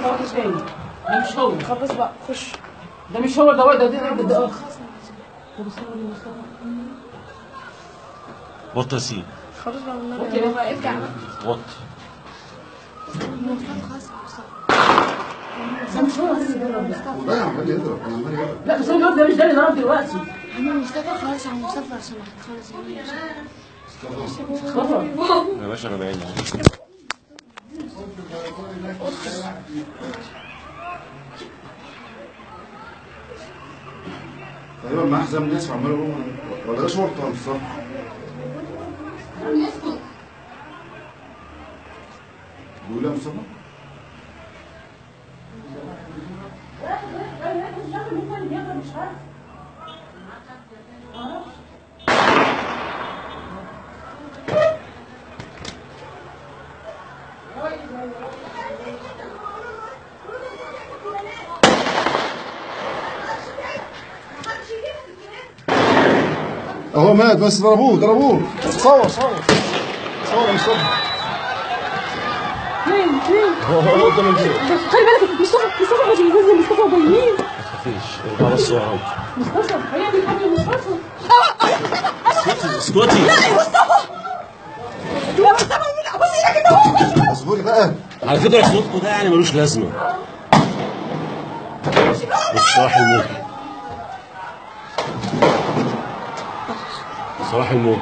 واحد تاني ده مش هو خلاص بقى خش ده مش هو ده ده ده ده, ده اخ طب استنى يا مصطفى وطي يا سين خلاص بقى والنبي اوكي بقى ارجع وطي ده مش هو اللي ضرب ده والله عمال يضرب انا عمال يضرب لا بس هو ده مش ده اللي ضرب دلوقتي عم مصطفى خلاص عم مصطفى لو سمحت خلاص يا عم مصطفى يا باشا انا بعيد تقريبا معاه حزام ناس وعمال يقول ولا ده شرطه ولا مصطفى بيقول يا مصطفى اهو مات بس ضربوه ضربوه صور صور صور يا مصطفى فين فين هو هو قدام البيت خلي بالك مصطفى مصطفى مش بينزل مصطفى جايين ما تخافيش ارجع بس يا رب مصطفى هي دي حاجه مصطفى اسكتي اسكتي يا مصطفى من ابوس ايدك انت هو اصبري بقى على فكره صوتكم ده يعني ملوش لازمه صباح الملك صباح الملك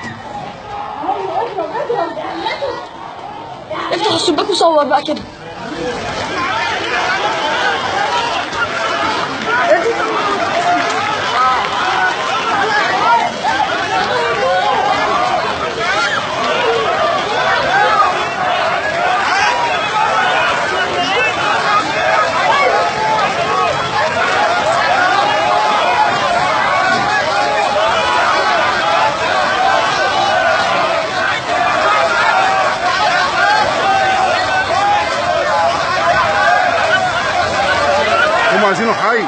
افتح الشباك وصور بقى كده هم عايزينه حي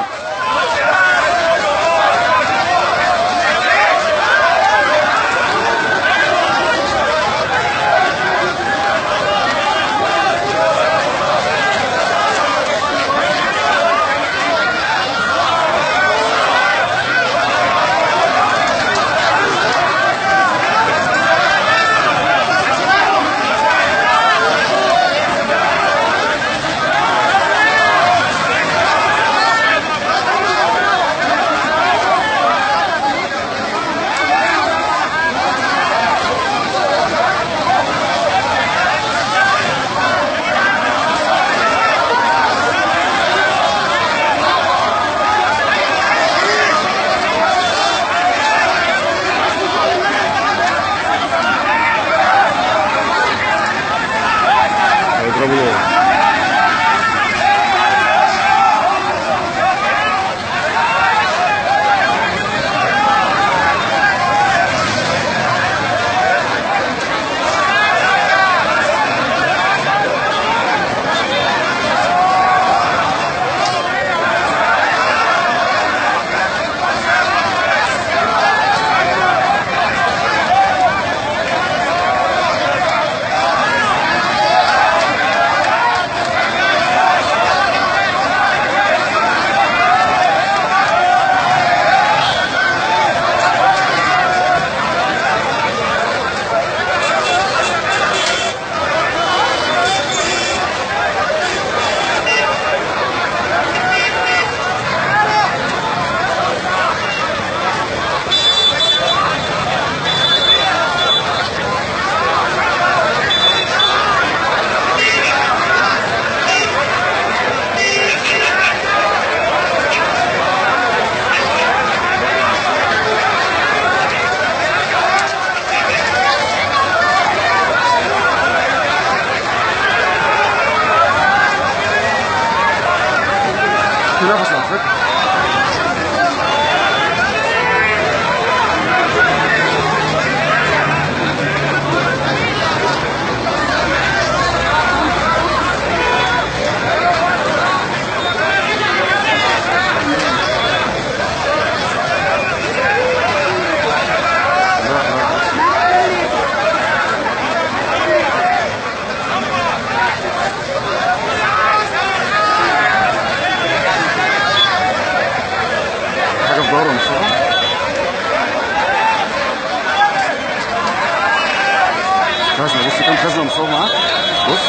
الخزنه مصور معاك بص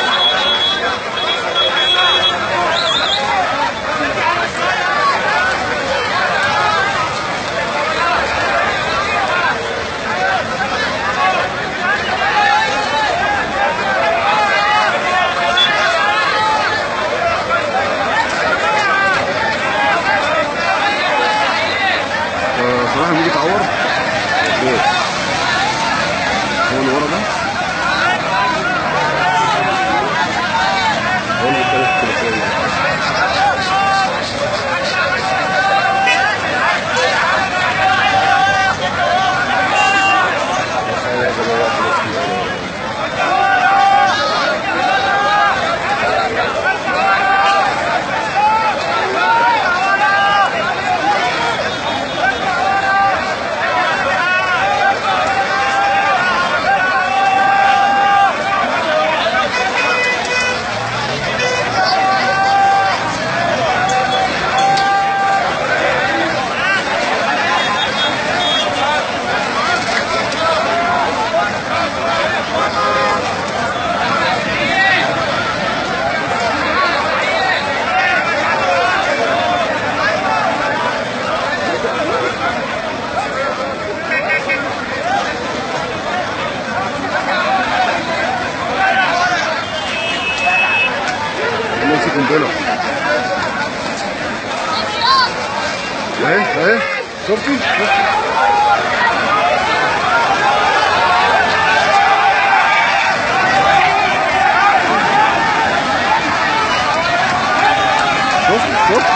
آه، صلاح لما يجي يتعور ليه؟ هو اللي ورا ده هو اللي بيتكلم في التليفون ماسك قنبله اهي اهي شفتي شفتي شفت شفت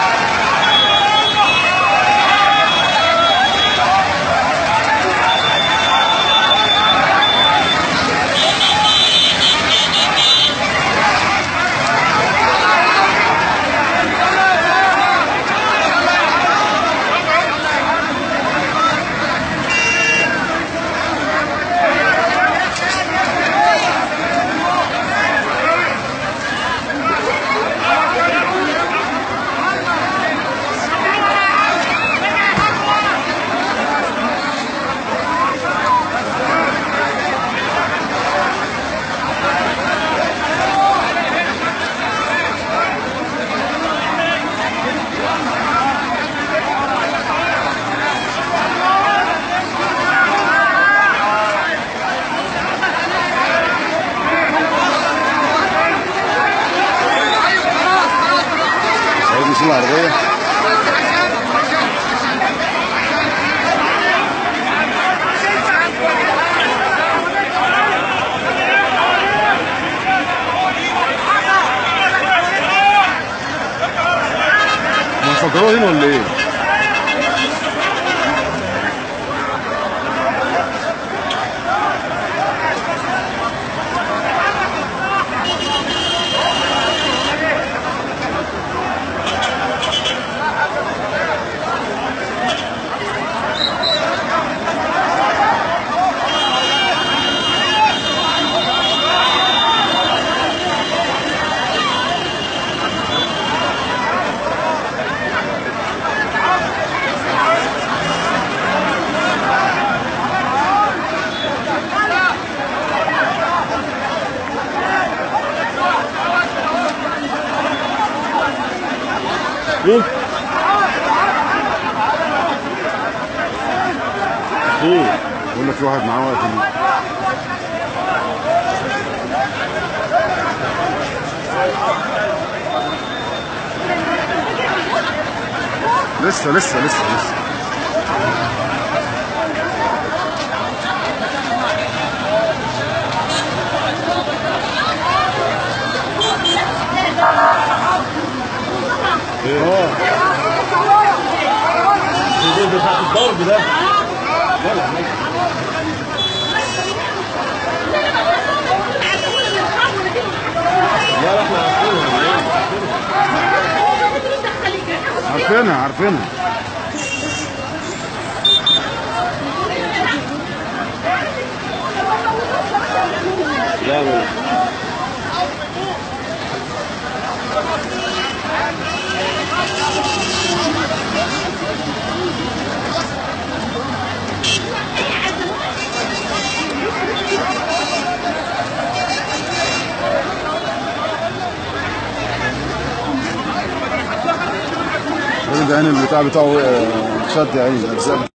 عايز نشيل العربيه ما فجروها هنا ولا ايه؟ مين؟ مين؟ بقول لك في واحد معاه وقت لسه لسه لسه لسه اه ده بتاعت الضرب ده لا لا احنا عارفينها عارفينها عارفينها لا لا ده يعني البتاع بتاعه آه، شد يا عيني اجزاء